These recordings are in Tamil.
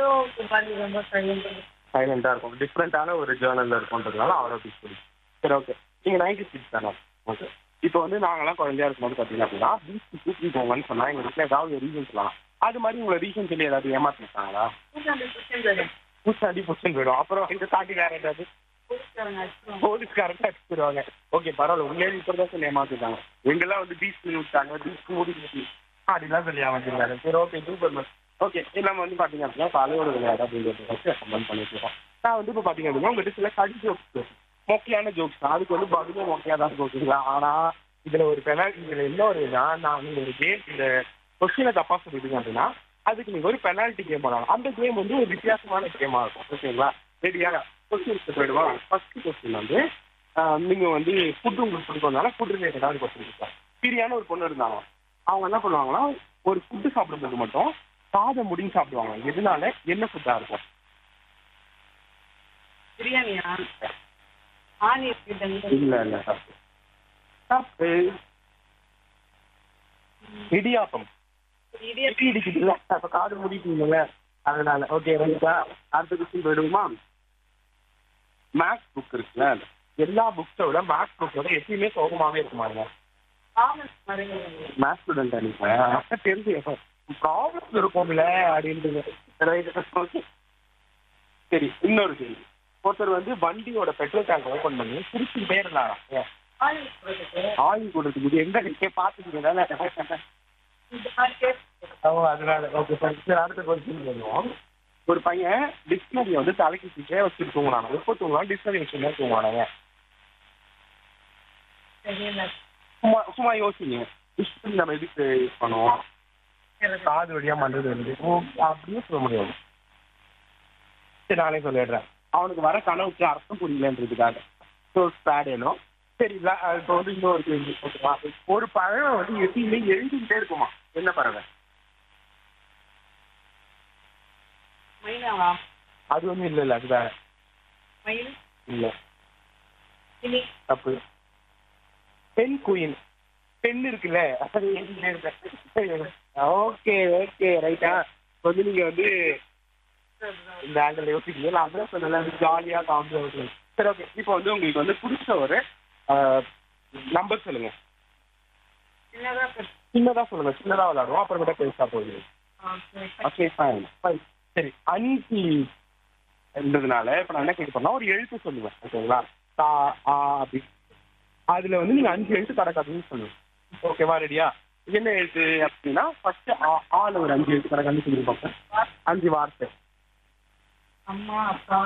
ஏதோ ஒரு மாதிரி ரொம்ப சைலண்ட் சைலண்டா இருக்கும் டிஃப்ரெண்டான ஒரு ஜேர்னல்ல இருக்கும்ன்றதுனால அவரை பிடிச்சி பிடிக்கும் சரி ஓகே நீங்க நைன்டி சிக்ஸ் தானே ஓகே இப்போ வந்து நாங்கெல்லாம் குழந்தையா இருக்கும்போது பார்த்தீங்க அப்படின்னா பீச் கூட்டிட்டு போங்கன்னு சொன்னா எங்க வீட்டில் ஏதாவது ரீசன் சொல்லலாம் அது மாதிரி உங்களை ரீசன் சொல்லி ஏதாவது ஏமாத்திருக்காங்களா பூச்சாண்டி புஷன் போயிடும் அப்புறம் இதை தாண்டி வேற ஏதாவது போலீஸ்காரங்க அடிச்சிருவாங்க ஓகே பரவாயில்ல உண்மையிலே இப்போ தான் சொல்லி ஏமாத்திருக்காங்க எங்கெல்லாம் வந்து பீச் விட்டாங்க பீச் மூடி அப்படிலாம் சொல்லி ஏமாத்திருக்காங்க சரி ஓகே சூப்பர் மேம் ஓகே நம்ம வந்து பார்த்தீங்க அப்படின்னா தலையோட விளையாடு அப்படிங்கிறத வச்சு கமெண்ட் பண்ணிட்டு இருக்கோம் நான் வந்து இப்போ பார்த்தீங்க அப்படின்னா உங்கள்கிட்ட சில கடி ஜோக்ஸ் மொக்கையான ஜோக்ஸ் தான் அதுக்கு வந்து பதிலும் மொக்கையாக தான் ஓகேங்களா ஆனால் இதில் ஒரு பெனால்டி இதில் என்ன ஒரு நான் நான் நீங்கள் ஒரு கேம் இந்த கொஸ்டினை தப்பாக சொல்லிட்டீங்க அப்படின்னா அதுக்கு நீங்கள் ஒரு பெனால்ட்டி கேம் பண்ணலாம் அந்த கேம் வந்து ஒரு வித்தியாசமான கேமாக இருக்கும் ஓகேங்களா ரெடியாக கொஸ்டின்ஸ் போயிடுவா ஃபர்ஸ்ட் கொஸ்டின் வந்து நீங்கள் வந்து ஃபுட்டு உங்களுக்கு பிடிக்கிறதுனால ஃபுட் ரிலேட்டடான கொஸ்டின் இருக்கோம் பிரியான ஒரு பொண்ணு இருந்தாங்க அவங்க என்ன பண்ணுவாங்கன்னா ஒரு ஃபுட்டு சாப்பிடும்போது மட்டும் சாதம் முடிஞ்சு சாப்பிடுவாங்க எதனால என்ன ஃபுட்டாக இருக்கும் பிரியாணியா ஆணி இல்ல இல்ல தப்பு தப்பு இடியாப்பம் இடி இடிக்குதுல்ல அப்ப காது முடிக்கீங்கல்ல அதனால ஓகே ரைட்டா அடுத்த கொஸ்டின் போயிடுவோமா மேக்ஸ் புக் இருக்குல்ல எல்லா புக்ஸோட மேக்ஸ் புக்கோட எப்பயுமே சோகமாவே இருக்குமாங்க மேத்ஸ் ஸ்டூடெண்ட் நீங்க தெரிஞ்சு ப்ராப்ளம்ஸ் இருக்கும்ல அப்படின்றது Right. Okay. சரி இன்னொரு கேள்வி ஒருத்தர் வந்து வண்டியோட பெட்ரோல் டேங்க் ஓபன் பண்ணி சிரிச்சுக்கிட்டே இருந்தாராம் ஏன்? ஆயில் கொடுத்துக்கு இது எங்க நீங்க பாத்துக்கிறதால ஓ அதனால ஓகே சார் சரி அடுத்த கொஸ்டின் பண்ணுவோம் ஒரு பையன் டிக்ஷனரியை வந்து தலைக்கு கீழே வச்சுட்டு தூங்கினாங்க எப்போ தூங்கலாம் டிக்ஷனரி வச்சுருந்தா தூங்கினாங்க சும்மா சும்மா யோசிங்க டிக்ஷனரி நம்ம எதுக்கு யூஸ் பண்ணுவோம் காது வழியா மண்டது வந்து ஓ அப்படியே சொல்ல முடியாது சரி நானே சொல்லிடுறேன் அவனுக்கு வர கனவுக்கு அர்த்தம் புரியலன்றதுக்காக ஸோ ஸ்பேடேனோ சரி இல்ல இப்போ வந்து இன்னொரு கேள்வி ஓகேவா ஒரு பறவை வந்து எப்பயுமே எழுதிக்கிட்டே இருக்குமா என்ன பறவை மைனாவா அது ஒன்றும் இல்லை இல்லை அது வேற மயில் இல்லை கிளி தப்பு பெண் குயின் பெண் இருக்குல்ல அது எழுதிக்கிட்டே இருப்பேன் ஓகே ஓகே ரைட்டா வந்து நீங்க வந்து இந்த ஆங்கிள் யோசிக்கல நான் அதான் சொன்னல ஜாலியா காமெடி சரி ஓகே இப்போ வந்து உங்களுக்கு வந்து பிடிச்ச ஒரு நம்பர் சொல்லுங்க சின்னதா பெருசா? சின்னதா சொல்லுங்க சின்னதா விளையாடுவோம் அப்புறமேட்டா பெருசா போகுது Okay. ஓகே ஃபைன் ஃபைன் சரி அனீசி என்றதுனால இப்போ நான் என்ன கேட்க போறேன்னா ஒரு எழுத்து சொல்லுவேன் ஓகேங்களா தா ஆ அப்படி அதுல வந்து நீங்க அஞ்சு எழுத்து கடக்காதுன்னு சொல்லுங்க ஓகேவா ரெடியா என்ன எழுத்து அப்படின்னா ஃபர்ஸ்ட் ஆ ஆல ஒரு அஞ்சு எழுத்து கடக்காதுன்னு சொல்லி பார்ப்பேன் அஞ்சு வார்த்தை அம்மா அப்பா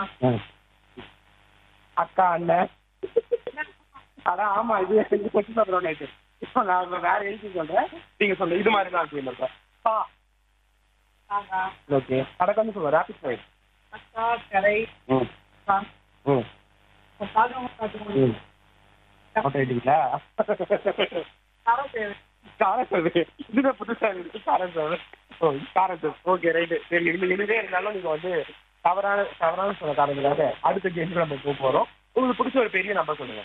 அக்கா அண்ணன் அதான் ஆமா இது எனக்கு கொஸ்டின் பேப்பர் ஒன்று ஆயிடுச்சு இப்போ நான் வேற எழுதி சொல்றேன் நீங்க சொல்லுங்க இது மாதிரி தான் கேள்வி பா தாத்தா ஓகே கடக்கான்னு சொல்லுவேன் ரேபிட் ஃபைட் அக்கா கரை ம் அப்பா ம் பாதம் பார்த்துக்கணும் ம் அவுட் ஆயிட்டீங்களா தரம் தேவை காரசோறு இதுதான் புதுசா இருக்கு காரசோறு ஓ காரசோறு ஓகே ரைட்டு சரி இது இதுவே இருந்தாலும் நீங்க வந்து தவறான தவறான சொல்ல காரணங்களாக அடுத்த கேம்ல நம்ம போக போறோம் உங்களுக்கு பிடிச்ச ஒரு பெரிய நம்பர் சொல்லுங்க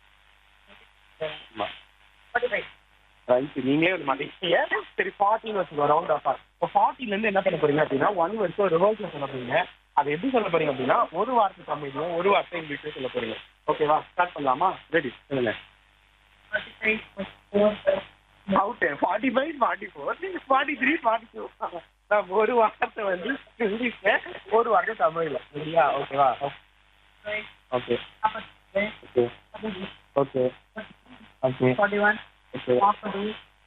ஃபார்ட்டி ஃபைவ் ரைட் நீங்களே ஒரு மாட்டீங்க சரி ஃபார்ட்டின்னு வச்சுக்கோ ரவுண்ட் ஆஃப் இப்போ ஃபார்ட்டில இருந்து என்ன பண்ண போறீங்க அப்படின்னா ஒன் வருஷம் ரிவர்ஸ்ல சொல்ல போறீங்க அதை எப்படி சொல்ல போறீங்க அப்படின்னா ஒரு வார்த்தை தமிழ்லையும் ஒரு வார்த்தை இங்கிலீஷ்ல சொல்ல போறீங்க ஓகேவா ஸ்டார்ட் பண்ணலாமா ரெடி சொல்லுங்க forty five four out forty five forty four forty three forty two நான் ஒரு வார்த்தை வந்து இங்கிலீஷ்ல ஒரு வார்த்தை தமிழ்ல சரியா ஓகேவா okay okay okay okay forty one okay நாற்பது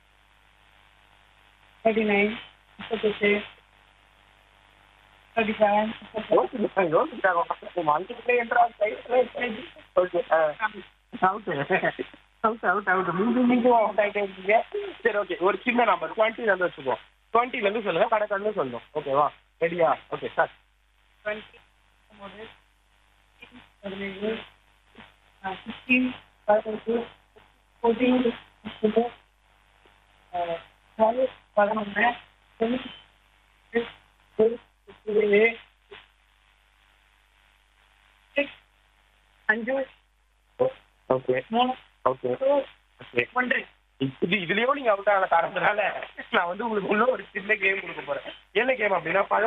தேர்ட்டி நைன் முப்பத்தெட்டு தேர்ட்டி செவன் யோசிச்சுட்டாங்க யோசிச்சுட்டாங்க மல்டிபிளே என்றால் okay out out out out மீண்டும் மீண்டும் அவுட் ஆகிட்டே இருக்கீங்க சரி ஓகே ஒரு சின்ன நம்பர் டுவெண்ட்டிலேருந்து வச்சுக்குவோம் டுவெண்ட்டிலேருந்து சொல்லுங்க கடைக்காரன்னு சொல்லணும் ஓகேவா ரெடியா ஓகே சார் டுவெண்ட்டி ஒம்பது பதினேழு சிக்ஸ்டீன் பதினெட்டு ஃபோர்டீன் முப்பது டுவெல் பதினொன்று ஏழு சிக்ஸ் அஞ்சு ஓகே மூணு ஓகே ஓகே ஒன்று இது இதுலயும் நீங்க அவுட் ஆன காரணத்தினால நான் வந்து உங்களுக்கு உள்ள ஒரு சின்ன கேம் கொடுக்க போறேன் என்ன கேம் அப்படின்னா பழ